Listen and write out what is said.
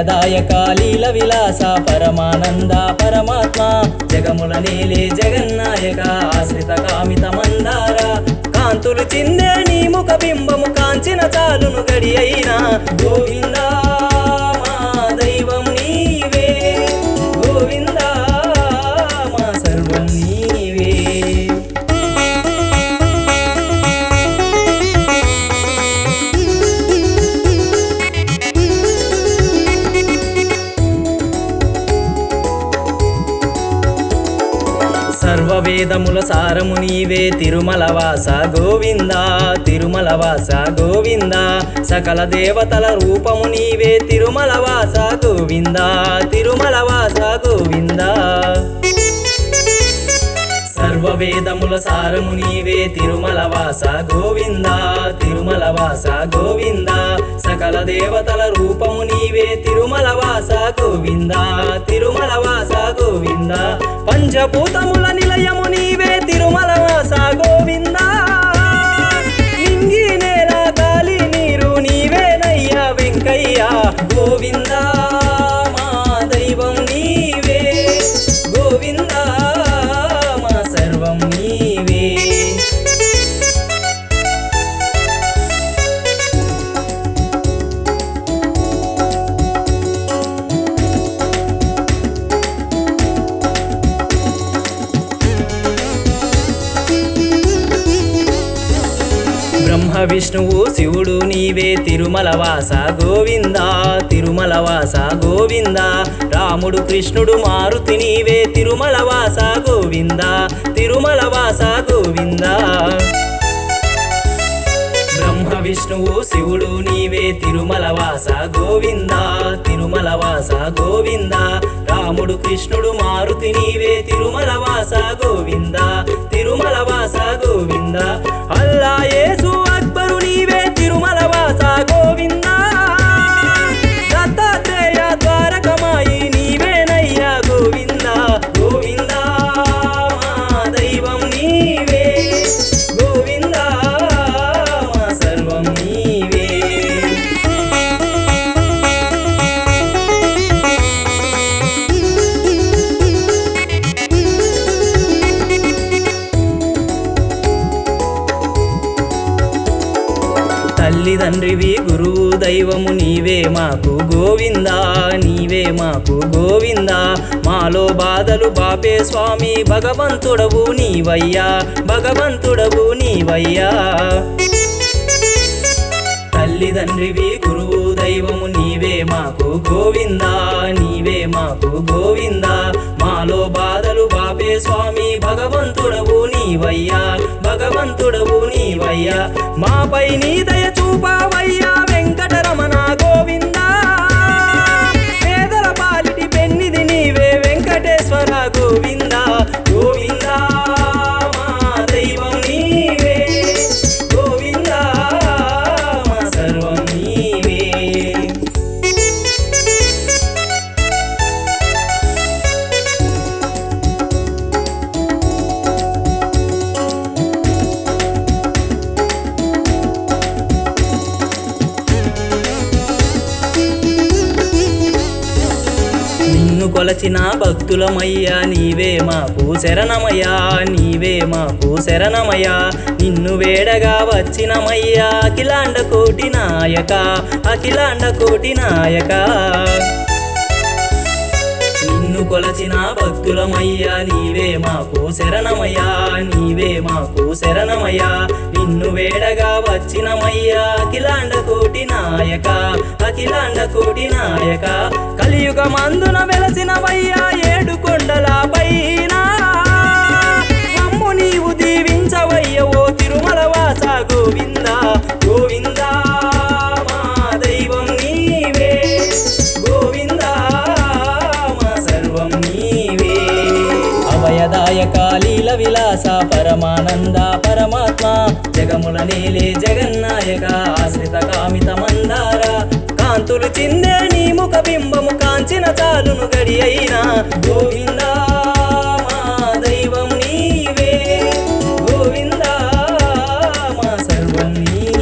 అభయదాయక లీల విలాస పరమానంద పరమాత్మ జగముల నేలే జగన్నాయక ఆశ్రిత కామిత మందార కాంతులు చిందే నీ ముఖ బింబము కాంచిన చాలును గడి అయినా గోవిందా మా దైవం నీవే గోవిందా మా సర్వం నీవే సర్వవేదముల సారము నీవే తిరుమల వాస గోవిందా తిరుమల వాస గోవిందా సకల దేవతల రూపము నీవే తిరుమల వాస గోవిందా తిరుమల వాస గోవిందా సర్వవేదముల సారము నీవే తిరుమల వాస గోవిందా తిరుమల వాస గోవిందా సకల దేవతల రూపము నీవే తిరుమల వాస గోవిందా తిరుమల వాస గోవిందా పంచభూతముల నిలయము నీవే తిరుమల వాస గోవిందా ఇంగి నేల గాలి నీరు నీవేనయ్యా వెంకయ్య గోవిందా మా దైవం నీవే గోవిందా మా సర్వం నీవే బ్రహ్మ విష్ణువు శివుడు నీవే తిరుమల వాస గోవిందా తిరుమల వాస గోవిందా రాముడు కృష్ణుడు మారుతి నీవే తిరుమల వాస గోవిందా తిరుమల వాస గోవిందా బ్రహ్మ విష్ణువు శివుడు నీవే తిరుమల వాస గోవిందా తిరుమల వాస గోవిందా రాముడు కృష్ణుడు మారుతి నీవే తిరుమల వాస గోవిందా తిరుమల వాస గోవిందా అల్లా యేసు అక్బరు నీవే తిరుమల వాస గోవిందా దత్తాత్రేయ ద్వారకమాయి నీవేనయ్యా గోవిందా గోవిందా మా దైవం నీవే గోవిందా మా సర్వం నీవే తల్లిదండ్రివి గురువు దైవము నీవే మాకు గోవిందా నీవే మాకు గోవిందా మాలో బాధలు బాపే స్వామి భగవంతుడవు నీవయ్యా భగవంతుడవు నీవయ్యా తల్లిదండ్రివి గురువు దైవము నీవే మాకు గోవిందా నీవే మాకు గోవిందా మాలో బాధలు బాపే స్వామి భగవంతుడవు నీవయ్యా భగవంతుడవు నీవయ్యా మాపై నీ దయ చూపావయ్యా వెంకటరమణ గోవిందా పేదల పాలిటి పెన్నిది నీవే వెంకటేశ్వర గోవిందా గోవిందా మా దైవం నీవే గోవిందా మా సర్వం నీవే నిన్ను కొలచిన భక్తులమయ్యా నీవే మాకు శరణమయ్యా నీవే మాకు శరణమయ్యా నిన్ను వేడగా వచ్చినమయ్యా అఖిలాండ కోటి నాయక అఖిలాండ కోటి నాయక నిన్ను కొలచిన భక్తులమయ్యా నీవే మాకు శరణమయ్యా నీవే మాకు శరణమయ్యా నిన్ను వేడగా వచ్చినమయ్యా అఖిలాండ కోటి నాయక అఖిలాండ కోటి నాయక కలియుగ మందున వెలసినవయ్యా ఏడు కొండల పైన మమ్ము నీవు దీవించవయ్య ఓ తిరుమల వాస గోవిందా గోవిందా మా దైవం నీవే గోవిందా మా సర్వం నీవే అభయదాయక లీల విలాస పరమానంద పరమాత్మ జగముల నేలే జగన్నాయక ఆశ్రిత కామిత మందార కాంతులు చిందే నీ ముఖ బింబము కాంచిన చాలును గడి అయినా గోవిందా మా దైవం నీవే గోవిందా మా సర్వం నీవే